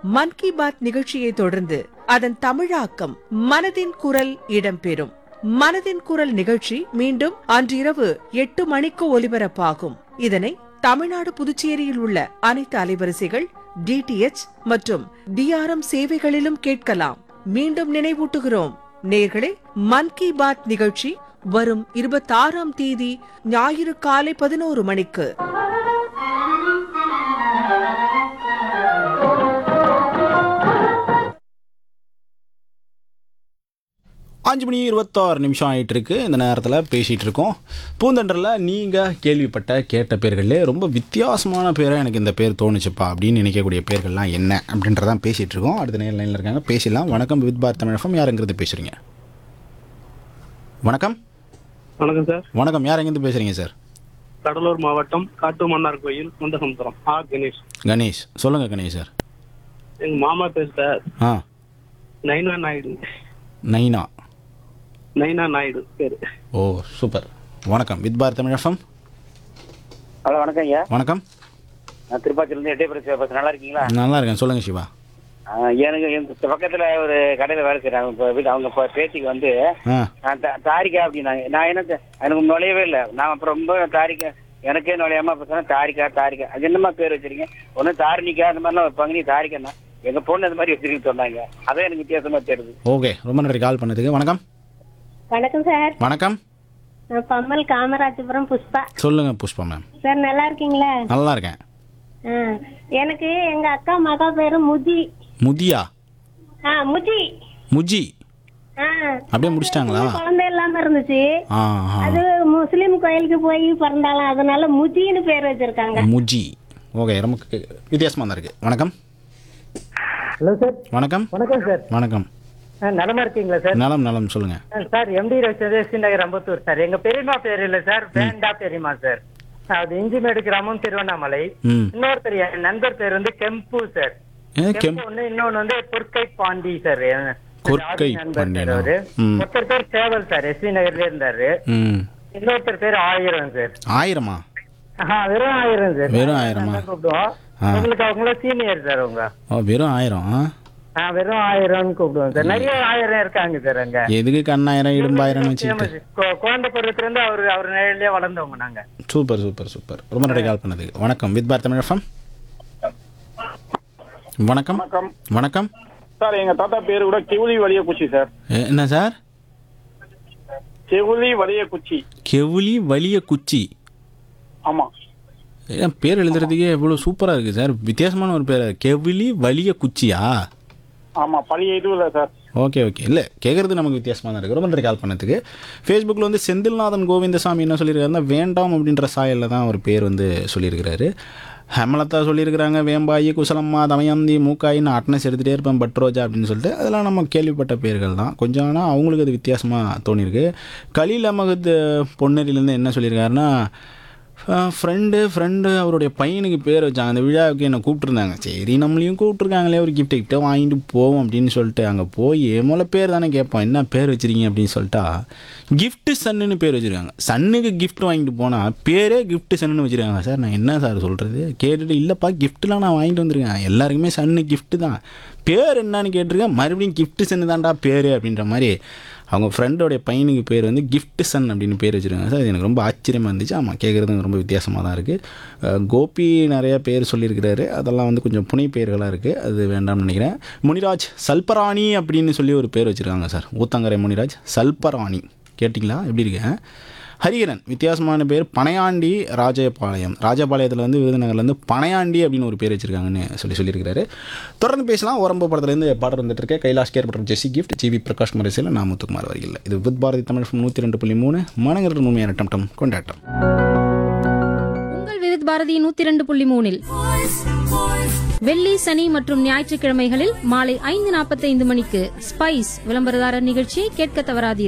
மன் கி பாத் நிகழ்ச்சியை தொடர்ந்து அதன் தமிழாக்கம் மனதின் குரல் இடம்பெறும் மனதின் குரல் நிகழ்ச்சி மீண்டும் அன்றிரவு எட்டு மணிக்கு ஒலிபரப்பாகும் இதனை தமிழ்நாடு புதுச்சேரியில் உள்ள அனைத்து அலைவரிசைகள் டிடிஎச் மற்றும் டிஆர்எம் சேவைகளிலும் கேட்கலாம் மீண்டும் நினைவூட்டுகிறோம் நேர்களே மன் கி பாத் நிகழ்ச்சி வரும் இருபத்தாறாம் தேதி ஞாயிறு காலை பதினோரு மணிக்கு அஞ்சு மணி இருபத்தாறு நிமிஷம் ஆயிட்டு இருக்கு இந்த நேரத்தில் பேசிகிட்டு இருக்கோம் பூந்தண்டரில் நீங்கள் கேள்விப்பட்ட கேட்ட பேர்கள்லே ரொம்ப வித்தியாசமான பேராக எனக்கு இந்த பேர் தோணுச்சுப்பா அப்படின்னு நினைக்கக்கூடிய பேர்கள்லாம் என்ன அப்படின்றதான் பேசிகிட்டு இருக்கோம் அடுத்த நேரம் லைனில் இருக்காங்க பேசிடலாம் வணக்கம் வித் பாரத் தமிழகம் யாருங்கிறது பேசுகிறீங்க வணக்கம் வணக்கம் சார் வணக்கம் யார் எங்கேருந்து பேசுகிறீங்க சார் கடலூர் மாவட்டம் காட்டுமன்னார் கோயில் முந்தசமுத்திரம் ஆர் கணேஷ் கணேஷ் சொல்லுங்கள் கணேஷ் சார் எங்க மாமா பேர் சார் ஆ நைனா நாயுடு நைனா நைனா நாயுடு பேரு ஓ சூப்பர் வணக்கம் வித் பாரத் தமிழகம் ஹலோ வணக்கம் ஐயா வணக்கம் நான் திருப்பாச்சிலேருந்து எட்டயபுரம் பேசுகிறேன் நல்லா இருக்கீங்களா நல்லா இருக்கேன் சொல்லுங்கள் சிவா ஆ, எனக்கு எங்க பக்கத்தில் ஒரு கடையில் வேலை செய்கிறாங்க இப்போ வீட்டு அவங்க இப்போ பேத்திக்கு வந்து ஆ ஆ, தா- தாரிகா அப்படின்னாங்க நான் என்ன தெ- எனக்கு நுழையவே இல்லை நான் அப்புறம் ரொம்ப தாரிகா எனக்கே நுழையாம அப்போ சொன்னேன் தாரிகா தாரிகா அது என்னம்மா பேர் வச்சிருக்கீங்க ஒன்று தாரிணிக்கா அந்த மாதிரிலாம் வைப்பாங்க நீ தாரிக்கண்ணா எங்கள் பொண்ணு அந்த மாதிரி வச்சிருக்கீங்க சொன்னாங்க அதான் எனக்கு வித்தியாசமா தெரியுது ஓகே ரொம்ப நன்றி கால் பண்ணதுக்கு வணக்கம் வணக்கம் சார் வணக்கம் நான் பம்மல் காமராஜபுரம் புஷ்பா சொல்லுங்க புஷ்பா மேம் சார் நல்லா இருக்கீங்களா நல்லா இருக்கேன் ஆ, எனக்கு எங்க அக்கா மகா பேரு முஜி முதியா ஆ முஜி முஜி ஆ அப்படியே முடிச்சிட்டாங்களா குழந்தை இல்லாம இருந்துச்சு ஆ ஆ அது முஸ்லீம் கோயிலுக்கு போய் பிறந்தாலும் அதனால முஜின்னு பேர் வச்சிருக்காங்க முஜி ஓகே ரொம்ப கே- வித்தியாசமா தான் இருக்கு வணக்கம் ஹலோ சார் வணக்கம் வணக்கம் சார் வணக்கம் ஆ, நலமா இருக்கீங்களா சார் நலம் நலம் சொல்லுங்க ஆ, sir MT Ravichandra Nagar Ambattur sir எங்க பெரியம்மா பேர் இல்ல சார் வேண்டா பெரியம்மா சார் அது இஞ்சிமேடு கிராமம் திருவண்ணாமலை ம் இன்னொருத்தர் என் நண்பர் பேர் வந்து கெம்பு சார் ஏ கெம் கெம்பு ஒண்ணு இன்னொன்னு வந்து பொற்கை பாண்டி சார் என் கொற்கை நண்பர் பாண்டியனா? பேர் அவரு. ம். ஒருத்தர் பேர் சேவல் சார் எஸ்வி நகர்ல இருந்தாரு ம் இன்னொருத்தர் பேர் ஆயிரம் சார் ஆயிரமா ஆஹா, வெறும் ஆயிரம் சார் வெறும் ஆயிரமா? நல்லா கூப்பிடுவோம் ஆ. உங்களுக்கு அவங்கள சீனியர் சார் அவங்க ஓ வெறும் ஆயிரம் ஆ? ஆ, வெறும் ஆயிரம்னு கூப்பிடுவோம் சார் நிறைய ஆயிரம் இருக்காங்க சார் அங்க எதுக்கு கண்ணாயிரம் இடும்பாயிரம்னு வச்சுக்கிட்டு கு- குழந்தை பருவத்துல இருந்து அவர் அவர் நிழலே வளர்ந்தவங்க நாங்க சூப்பர் சூப்பர் சூப்பர் ரொம்ப நன்றி கால் பண்ணதுக்கு வணக்கம் வித் பாரத் தமிழகம் வணக்கம் வணக்கம் வணக்கம் சார் எங்க தாத்தா பேரு கூட கெவுளி வலிய குச்சி சார் ஏ, என்ன சார் கெவுளி வலிய குச்சி கெவுளி வலிய குச்சி ஆமா ஏன் பேர் எழுதுறதுக்கே இவ்வளோ சூப்பராக இருக்குது சார் வித்தியாசமான ஒரு பேர் கெவிலி வலிய குச்சியா ஆமா பழைய இது இல்ல சார் ஓகே ஓகே இல்லை கேட்குறது நமக்கு வித்தியாசமாக தான் இருக்குது ரொம்ப நன்றி கால் பண்ணதுக்கு ஃபேஸ்புக்கில் வந்து செந்தில்நாதன் கோவிந்தசாமி என்ன சொல்லியிருக்காருன்னா வேண்டாம் அப்படின்ற சாயலில் தான் ஒரு பேர் வந்து சொல்லியிருக்கிறாரு ஹேமலதா சொல்லியிருக்கிறாங்க வேம்பாயி குசலம்மா தமயந்தி மூக்காயின்னு அட்னஸ் எடுத்துகிட்டே இருப்பேன் பட்ரோஜா அப்படின்னு சொல்லிட்டு அதெல்லாம் நம்ம கேள்விப்பட்ட பேர்கள் தான் கொஞ்சம் ஆனால் அவங்களுக்கு அது வித்தியாசமாக தோணியிருக்கு கலீல் அமகத் பொன்னேரியிலேருந்து என்ன சொல்லியிருக்காருன்னா ஃப்ரெண்டு ஃப்ரெண்டு அவருடைய பையனுக்கு பேர் வச்சாங்க அந்த விழாவுக்கு என்னை கூப்பிட்டுருந்தாங்க சரி நம்மளையும் கூப்பிட்ருக்காங்களே ஒரு கிஃப்ட் கிஃப்ட்டை வாங்கிட்டு போவோம் அப்படின்னு சொல்லிட்டு அங்கே போய் முதல்ல பேர் தானே கேட்போம் என்ன பேர் வச்சிருக்கீங்க அப்படின்னு சொல்லிட்டா gift சன்னுன்னு பேர் வச்சுருக்காங்க சன்னுக்கு gift வாங்கிட்டு போனால் பேரே gift சன்னுன்னு வச்சுருக்காங்க சார் நான் என்ன சார் சொல்கிறது கேட்டுட்டு இல்லைப்பா கிஃப்ட்லாம் நான் வாங்கிட்டு வந்திருக்கேன் எல்லாருக்குமே சன்னு gift தான் பேர் என்னன்னு கேட்டிருக்கேன் மறுபடியும் gift சன்னு தான்டா பேர் அப்படின்ற மாதிரி அவங்க ஃப்ரெண்டோடைய பையனுக்கு பேர் வந்து gift சன் அப்படின்னு பேர் வச்சுருக்காங்க சார் அது எனக்கு ரொம்ப ஆச்சரியமாக இருந்துச்சு ஆமாம் கேட்குறது ரொம்ப வித்தியாசமாக தான் இருக்குது கோபி நிறைய பேர் சொல்லியிருக்கிறாரு அதெல்லாம் வந்து கொஞ்சம் புனை பெயர்களாக இருக்குது அது வேண்டாம்னு நினைக்கிறேன் முனிராஜ் சல்பராணி அப்படின்னு சொல்லி ஒரு பேர் வச்சுருக்காங்க சார் ஊத்தங்கரை முனிராஜ் சல்பராணி கேட்டிங்களா எப்படி இருக்கேன் ஹரிகரன் வித்தியாசமான பேர் பனையாண்டி ராஜபாளையம் ராஜபாளையத்தில் வந்து விருதுநகர்லேருந்து பனையாண்டி அப்படின்னு ஒரு பேர் வச்சிருக்காங்கன்னு சொல்லி சொல்லியிருக்கிறாரு தொடர்ந்து பேசலாம் ஓரம்ப படத்துலேருந்து பாடல் வந்துட்டு இருக்கேன் கைலாஷ் கேர் மற்றும் ஜெசி கிஃப்ட் ஜிவி பிரகாஷ் மரேசில் நான் முத்துக்குமார் வரையில் இது வித் பாரதி தமிழ் நூற்றி ரெண்டு புள்ளி மூணு மனங்கிற உண்மையான டம் டம் கொண்டாட்டம் உங்கள் விருத் பாரதி நூத்தி ரெண்டு புள்ளி மூணில் வெள்ளி சனி மற்றும் ஞாயிற்றுக்கிழமைகளில் மாலை ஐந்து நாற்பத்தைந்து மணிக்கு ஸ்பைஸ் விளம்பரதாரர் நிகழ்ச்சியை கேட்க தவறாதீர்கள்